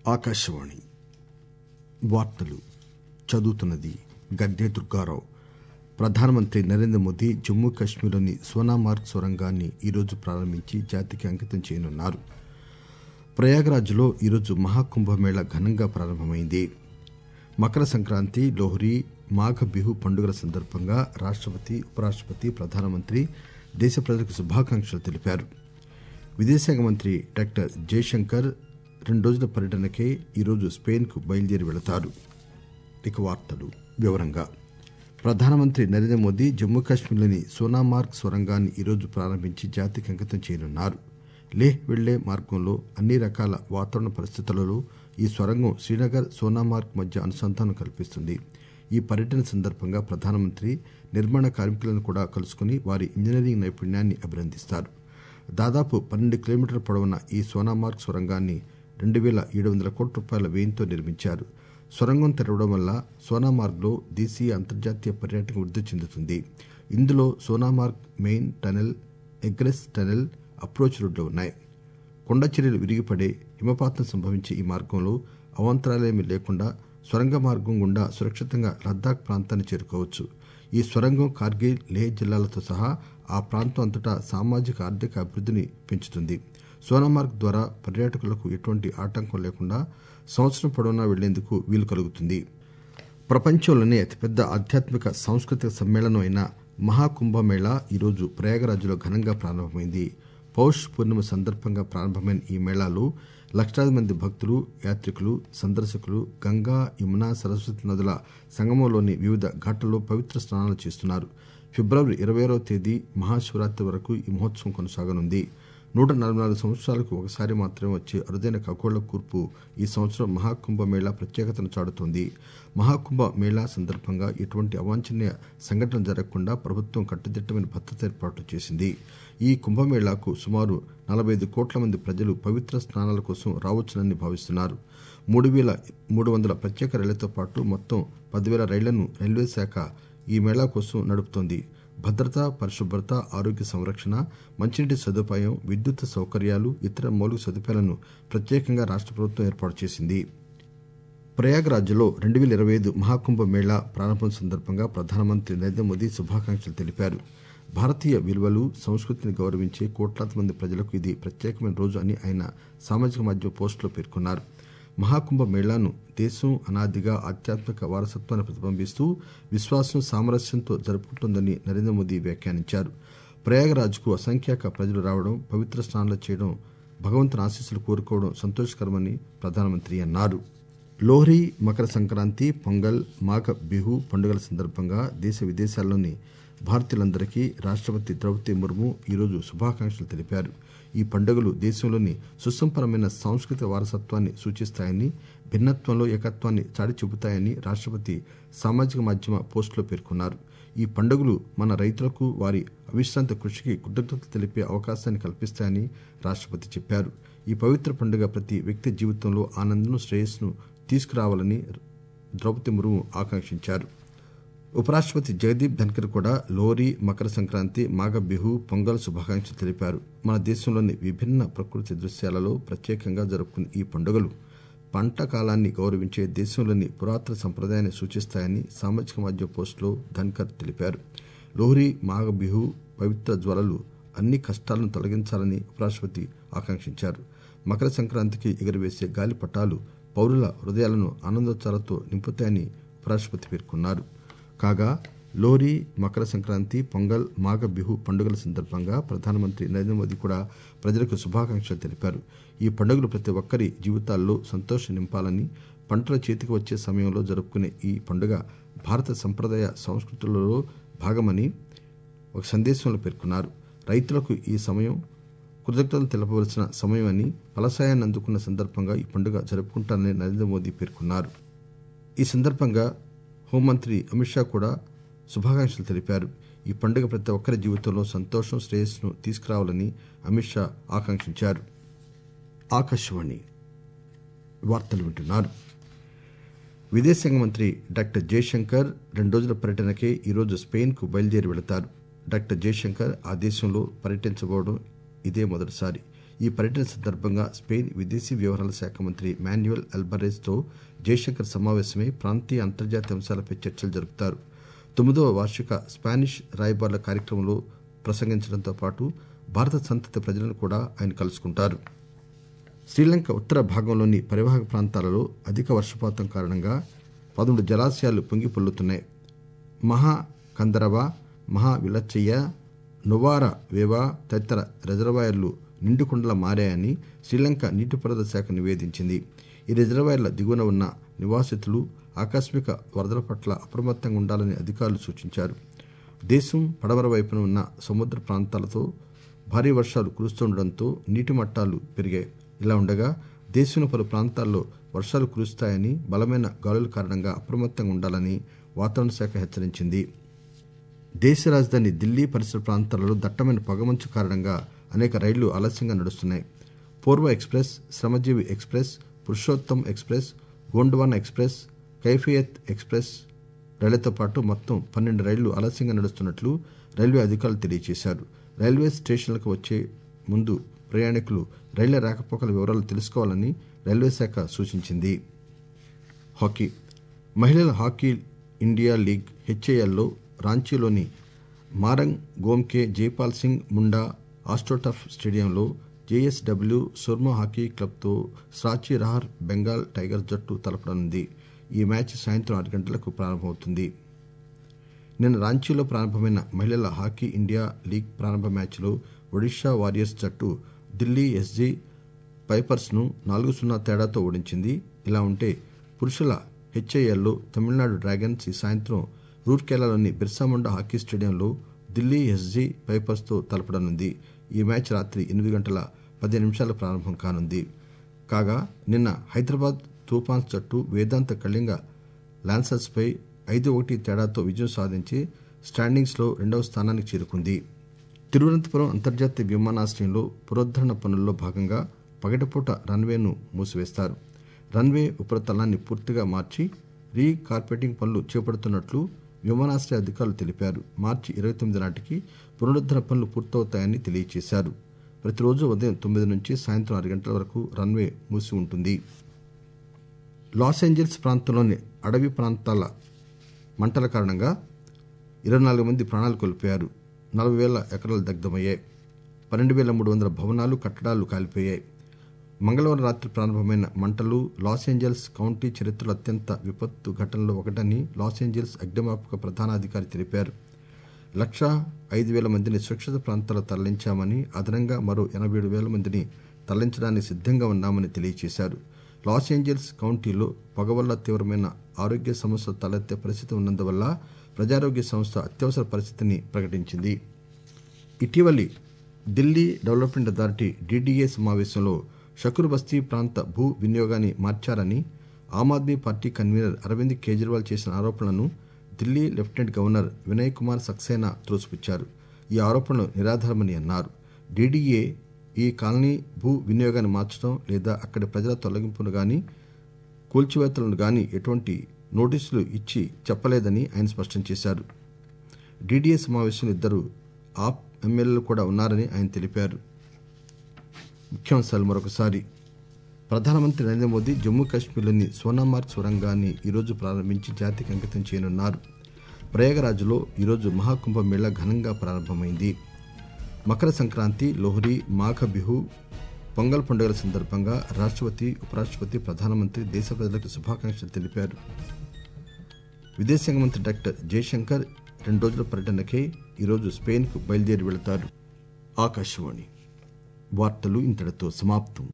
ఆకాశవాణి వార్తలు చదువుతున్నది గడ్డే దుర్గారావు ప్రధానమంత్రి నరేంద్ర మోదీ జమ్మూ కశ్మీర్లోని సోనామార్గ్ సొరంగాన్ని ఈరోజు ప్రారంభించి జాతికి అంకితం చేయనున్నారు ప్రయాగ్రాజ్లో ఈరోజు మహాకుంభమేళా ఘనంగా ప్రారంభమైంది మకర సంక్రాంతి లోహ్రీ మాఘ బిహు పండుగల సందర్భంగా రాష్టపతి ఉపరాష్టపతి ప్రధానమంత్రి దేశ ప్రజలకు శుభాకాంక్షలు తెలిపారు విదేశాంగ మంత్రి డాక్టర్ జయశంకర్ రెండు రోజుల పర్యటనకై ఈరోజు స్పెయిన్ కు బయలుదేరి వెళతారు ఇక వార్తలు వివరంగా ప్రధానమంత్రి నరేంద్ర మోదీ జమ్మూ కశ్మీర్లోని సోనామార్గ్ సొరంగాన్ని ఈరోజు ప్రారంభించి జాతికి అంకితం చేయనున్నారు లేహ్ వెళ్లే మార్గంలో అన్ని రకాల వాతావరణ పరిస్థితులలో ఈ సొరంగం శ్రీనగర్ సోనామార్గ్ మధ్య అనుసంధానం కల్పిస్తుంది ఈ పర్యటన సందర్భంగా ప్రధానమంత్రి నిర్మాణ కార్మికులను కూడా కలుసుకుని వారి ఇంజనీరింగ్ నైపుణ్యాన్ని అభినందిస్తారు దాదాపు పన్నెండు కిలోమీటర్ల పొడవున ఈ సోనామార్గ్ సొరంగాన్ని రెండు పేల ఏడు వందల కోట్ల రూపాయల వ్యయంతో నిర్మించారు సొరంగం తెరవడం వల్ల సోనామార్గ్ లో దేశీయ అంతర్జాతీయ పర్యాటకం వృద్ది చెందుతుంది ఇందులో Sonamarg main tunnel egress tunnel approach రోడ్లు ఉన్నాయి కొండ చర్యలు విరిగిపడే హిమపాతం సంభవించే ఈ మార్గంలో అవాంతరాలేమీ లేకుండా సొరంగ మార్గం గుండా సురక్షితంగా లద్దాఖ్ ప్రాంతాన్ని చేరుకోవచ్చు ఈ సొరంగం కార్గిల్ లేహ్ జిల్లాలతో సహా ఆ ప్రాంతం అంతటా సామాజిక ఆర్థిక అభివృద్దిని పెంచుతుంది సోనామార్గ్ ద్వారా పర్యాటకులకు ఎటువంటి ఆటంకం లేకుండా సంవత్సరం పొడవునా వెళ్లేందుకు వీలు కలుగుతుంది ప్రపంచంలోనే అతిపెద్ద ఆధ్యాత్మిక సాంస్కృతిక సమ్మేళనం అయిన మహాకుంభమేళా ఈరోజు ప్రయాగరాజ్లో ఘనంగా ప్రారంభమైంది పౌష్ పూర్ణిమ సందర్భంగా ప్రారంభమైన ఈ మేళాలో లక్షలాది మంది భక్తులు యాత్రికులు సందర్శకులు గంగా యమున సరస్వతి నదుల సంగమంలోని వివిధ ఘాట్లలో పవిత్ర స్నానాలు చేస్తున్నారు ఫిబ్రవరి ఇరవై ఆరవ తేదీ మహాశివరాత్రి వరకు ఈ మహోత్సవం కొనసాగనుంది నూట నలభై నాలుగు సంవత్సరాలకు ఒకసారి మాత్రమే వచ్చే అరుదైన ఖగోళ కూర్పు ఈ సంవత్సరం మహాకుంభ మేళా ప్రత్యేకతను చాటుతోంది మహాకుంభ మేళా సందర్భంగా ఎటువంటి అవాంఛనీయ సంఘటన జరగకుండా ప్రభుత్వం కట్టుదిట్టమైన భద్రత ఏర్పాట్లు చేసింది ఈ కుంభమేళాకు సుమారు నలభై ఐదు కోట్ల మంది ప్రజలు పవిత్ర స్నానాల కోసం రావచ్చునని భావిస్తున్నారు మూడు పేల మూడు వందల ప్రత్యేక రైళ్లతో పాటు మొత్తం పదివేల రైళ్లను రైల్వే శాఖ ఈ మేళా కోసం నడుపుతోంది భద్రత పరిశుభ్రత ఆరోగ్య సంరక్షణ మంచినీటి సదుపాయం విద్యుత్ సౌకర్యాలు ఇతర మౌలిక సదుపాయాలను ప్రత్యేకంగా రాష్ట ప్రభుత్వం ఏర్పాటు చేసింది ప్రయాగ్రాజ్లో రెండు పేల ఇరవై ఐదు మహాకుంభ మేళా ప్రారంభం సందర్భంగా ప్రధానమంత్రి నరేంద్ర మోదీ శుభాకాంక్షలు తెలిపారు భారతీయ విలువలు సంస్కృతిని గౌరవించే కోట్లాది మంది ప్రజలకు ఇది ప్రత్యేకమైన రోజు అని ఆయన సామాజిక మాధ్యమ పోస్టులో పేర్కొన్నారు మహాకుంభ మేళాను దేశం అనాదిగా ఆధ్యాత్మిక వారసత్వాన్ని ప్రతిబింబిస్తూ విశ్వాసం సామరస్యంతో జరుపుకుంటోందని నరేంద్ర మోదీ వ్యాఖ్యానించారు ప్రయాగరాజ్ కు అసంఖ్యాక ప్రజలు రావడం పవిత్ర స్నానాలు చేయడం భగవంతుని ఆశీస్సులు కోరుకోవడం సంతోషకరమని ప్రధానమంత్రి అన్నారు లోహ్రీ మకర సంక్రాంతి పొంగల్ మాఘ బిహు పండుగల సందర్భంగా దేశ విదేశాల్లోని భారతీయులందరికీ రాష్టపతి ద్రౌపది ముర్ము ఈరోజు శుభాకాంక్షలు తెలిపారు ఈ పండుగలు దేశంలోని సుసంపన్నమైన సాంస్కృతిక వారసత్వాన్ని సూచిస్తాయని భిన్నత్వంలో ఏకత్వాన్ని చాటి చూపుతాయని రాష్టపతి సామాజిక మాధ్యమ పోస్టులో పేర్కొన్నారు ఈ పండుగలు మన రైతులకు వారి అవిశ్రాంత కృషికి కృతజ్ఞతలు తెలిపే అవకాశాన్ని కల్పిస్తాయని రాష్టపతి చెప్పారు ఈ పవిత్ర పండుగ ప్రతి వ్యక్తి జీవితంలో ఆనందం శ్రేయస్సును తీసుకురావాలని ద్రౌపది ముర్ము ఆకాంక్షించారు ఉపరాష్టపతి జగదీప్ ధన్కర్ కూడా లోరీ మకర సంక్రాంతి మాఘ బిహు పొంగల్ శుభాకాంక్షలు తెలిపారు మన దేశంలోని విభిన్న ప్రకృతి దృశ్యాలలో ప్రత్యేకంగా జరుపుకునే ఈ పండుగలు పంట కాలాన్ని గౌరవించే దేశంలోని పురాతన సంప్రదాయాన్ని సూచిస్తాయని సామాజిక మాధ్యమ పోస్టులో ధన్కర్ తెలిపారు లోహ్రీ మాఘ బిహు పవిత్ర జ్వలలు అన్ని కష్టాలను తొలగించాలని ఉపరాష్టపతి ఆకాంక్షించారు మకర సంక్రాంతికి ఎగురవేసే గాలిపటాలు పౌరుల హృదయాలను ఆనందోత్సాలతో నింపుతాయని ఉపరాష్టపతి పేర్కొన్నారు కాగా లోరీ మకర సంక్రాంతి పొంగల్ మాఘ బిహు పండుగల సందర్భంగా ప్రధానమంత్రి నరేంద్ర మోదీ కూడా ప్రజలకు శుభాకాంక్షలు తెలిపారు ఈ పండుగలు ప్రతి ఒక్కరి జీవితాల్లో సంతోషం నింపాలని పంటల చేతికి వచ్చే సమయంలో జరుపుకునే ఈ పండుగ భారత సంప్రదాయ సంస్కృతులలో భాగమని ఒక సందేశంలో పేర్కొన్నారు రైతులకు ఈ సమయం కృతజ్ఞతలు తెలపవలసిన సమయం అని ఫలసాయాన్ని అందుకున్న సందర్భంగా ఈ పండుగ జరుపుకుంటారని నరేంద్ర మోదీ పేర్కొన్నారు ఈ సందర్భంగా హోంమంత్రి అమిత్ షా కూడా శుభాకాంక్షలు తెలిపారు ఈ పండుగ ప్రతి ఒక్కరి జీవితంలో సంతోషం శ్రేయస్సును తీసుకురావాలని అమిత్ షా ఆకాంక్షించారు ఆకాశవాణి వార్తలు వింటున్నారు విదేశాంగ మంత్రి డాక్టర్ జయశంకర్ రెండు రోజుల పర్యటనకై ఈరోజు స్పెయిన్ కు బయలుదేరి వెళతారు డాక్టర్ జయశంకర్ ఆ దేశంలో పర్యటించబోవడం ఇదే మొదటిసారి ఈ పర్యటన సందర్భంగా స్పెయిన్ విదేశీ వ్యవహారాల శాఖ మంత్రి మాన్యుయల్ అల్బరేజ్ తో జైశంకర్ సమావేశమై ప్రాంతీయ అంతర్జాతీయ అంశాలపై చర్చలు జరుపుతారు తొమ్మిదవ వార్షిక స్పానిష్ రాయబారుల కార్యక్రమంలో ప్రసంగించడంతో పాటు భారత సంతతి ప్రజలను కూడా ఆయన కలుసుకుంటారు శ్రీలంక ఉత్తర భాగంలోని పరివాహక ప్రాంతాలలో అధిక వర్షపాతం కారణంగా పదమూడు జలాశయాలు పొంగి పొల్లుతున్నాయి మహా కందరవ మహా విలచ్చయ్య నువార వేవా తదితర రిజర్వాయర్లు నిండుకుండలా మారాయని శ్రీలంక నీటిపారుదల శాఖ నివేదించింది ఈ రిజర్వాయర్ల దిగువన ఉన్న నివాసితులు ఆకస్మిక వరదల పట్ల అప్రమత్తంగా ఉండాలని అధికారులు సూచించారు దేశం పడమర వైపున ఉన్న సముద్ర ప్రాంతాలతో భారీ వర్షాలు కురుస్తుండటంతో నీటి మట్టాలు పెరిగాయి ఇలా ఉండగా దేశంలో పలు ప్రాంతాల్లో వర్షాలు కురుస్తాయని బలమైన గాలుల కారణంగా అప్రమత్తంగా ఉండాలని వాతావరణ శాఖ హెచ్చరించింది దేశ రాజధాని ఢిల్లీ పరిసర ప్రాంతాలలో దట్టమైన పొగమంచు కారణంగా అనేక రైళ్లు ఆలస్యంగా నడుస్తున్నాయి Poorva express Shramjeevi express Purushottam express Gondwana express Kaifiyat express రైళ్లతో పాటు మొత్తం పన్నెండు రైళ్లు ఆలస్యంగా నడుస్తున్నట్లు రైల్వే అధికారులు తెలియజేశారు రైల్వే స్టేషన్లకు వచ్చే ముందు ప్రయాణికులు రైళ్ల రాకపోకల వివరాలు తెలుసుకోవాలని రైల్వే శాఖ సూచించింది హాకీ మహిళల హాకీ ఇండియా లీగ్ హెచ్ఏఎల్లో రాంచీలోని మారంగ్ గోమ్కే జైపాల్ సింగ్ ముండా ఆస్ట్రోటర్ఫ్ స్టేడియంలో జేఎస్డబ్ల్యూ సుర్మా హాకీ క్లబ్తో సాచి రహార్ బెంగాల్ టైగర్స్ జట్టు తలపడనుంది ఈ మ్యాచ్ సాయంత్రం ఆరు గంటలకు ప్రారంభమవుతుంది నిన్న రాంచీలో ప్రారంభమైన మహిళల హాకీ ఇండియా లీగ్ ప్రారంభ మ్యాచ్లో ఒడిషా వారియర్స్ జట్టు ఢిల్లీ ఎస్జీ పైపర్స్ ను నాలుగు సున్నా తేడాతో ఓడించింది ఇలా ఉంటే పురుషుల హెచ్ఐఎల్లో తమిళనాడు డ్రాగన్స్ ఈ సాయంత్రం రూర్కెలాలోని బిర్సాముండా హాకీ స్టేడియంలో ఢిల్లీ ఎస్జీ పైపర్స్ తో తలపడనుంది ఈ మ్యాచ్ రాత్రి ఎనిమిది గంటల పదిహేను నిమిషాల ప్రారంభం కానుంది కాగా నిన్న హైదరాబాద్ తూఫాన్స్ జట్టు వేదాంత కళింగ లాన్సర్స్ పై ఐదు ఒకటి తేడాతో విజయం సాధించి స్టాండింగ్స్ లో రెండవ స్థానానికి చేరుకుంది తిరువనంతపురం అంతర్జాతీయ విమానాశ్రయంలో పునరుద్దరణ పనుల్లో భాగంగా పగటిపూట రన్వేను మూసివేస్తారు రన్వే ఉపరితలాన్ని పూర్తిగా మార్చి రీ కార్పెటింగ్ పనులు చేపడుతున్నట్లు విమానాశ్రయ అధికారులు తెలిపారు మార్చి ఇరవై తొమ్మిది నాటికి పునరుద్దరణ పనులు పూర్తవుతాయని తెలియజేశారు ప్రతిరోజు ఉదయం తొమ్మిది నుంచి సాయంత్రం ఆరు గంటల వరకు రన్వే మూసి ఉంటుంది లాస్ ఏంజల్స్ ప్రాంతంలోని అడవి ప్రాంతాల మంటల కారణంగా ఇరవై నాలుగు మంది ప్రాణాలు కోల్పోయారు నలభై వేల ఎకరాలు దగ్ధమయ్యాయి పన్నెండు వేల మూడు వందల భవనాలు కట్టడాలు కాలిపోయాయి మంగళవారం రాత్రి ప్రారంభమైన మంటలు లాస్ ఏంజల్స్ కౌంటీ చరిత్రలో అత్యంత విపత్తు ఘటనలో ఒకటని లాస్ ఏంజల్స్ అగ్నిమాపక ప్రధానాధికారి తెలిపారు లక్షా ఐదు వేల మందిని సురక్షిత ప్రాంతాలకు తరలించామని అదనంగా మరో ఎనభై ఏడు వేల మందిని తరలించడానికి సిద్దంగా ఉన్నామని తెలియజేశారు లాస్ ఏంజల్స్ కౌంటీలో పొగ వల్ల తీవ్రమైన ఆరోగ్య సమస్యలు తలెత్తే పరిస్థితి ఉన్నందువల్ల ప్రజారోగ్య సంస్థ అత్యవసర పరిస్థితిని ప్రకటించింది ఇటీవలి ఢిల్లీ డెవలప్మెంట్ అథారిటీ డీడీఏ సమావేశంలో షకుర్ బస్తీ ప్రాంత భూ వినియోగాన్ని మార్చారని ఆమ్ ఆద్మీ పార్టీ కన్వీనర్ అరవింద్ కేజ్రీవాల్ చేసిన ఆరోపణలను ఢిల్లీ లెఫ్టినెంట్ గవర్నర్ వినయ్ కుమార్ సక్సేనా త్రోసిపుచ్చారు ఈ ఆరోపణలు నిరాధారమని అన్నారు డీడీఏ ఈ కాలనీ భూ వినియోగాన్ని మార్చడం లేదా అక్కడి ప్రజల తొలగింపును గాని కూల్చివేతలను గాని ఎటువంటి నోటీసులు ఇచ్చి చెప్పలేదని ఆయన స్పష్టం చేశారు డీడీఏ సమావేశంలో ఇద్దరు ఆప్ ఎమ్మెల్యేలు కూడా ఉన్నారని ఆయన తెలిపారు ముఖ్యాంశాలు మరొకసారి ప్రధానమంత్రి నరేంద్ర మోదీ జమ్మూ కాశ్మీర్లోని సోనామార్గ్ సొరంగాన్ని ఈరోజు ప్రారంభించి జాతికి అంకితం చేయనున్నారు ప్రయాగరాజ్లో ఈరోజు మహాకుంభ మేళా ఘనంగా ప్రారంభమైంది మకర సంక్రాంతి లోహరి మాఘ బిహు పొంగల్ పండుగల సందర్భంగా రాష్టపతి ఉపరాష్టపతి ప్రధానమంత్రి దేశ ప్రజలకు శుభాకాంక్షలు తెలిపారు విదేశాంగ మంత్రి డాక్టర్ జయశంకర్ రెండు రోజుల పర్యటనకై ఈరోజు స్పెయిన్ కు బయలుదేరి వెళతారు ఆకాశవాణి వార్తలు ఇంతటితో సమాప్తం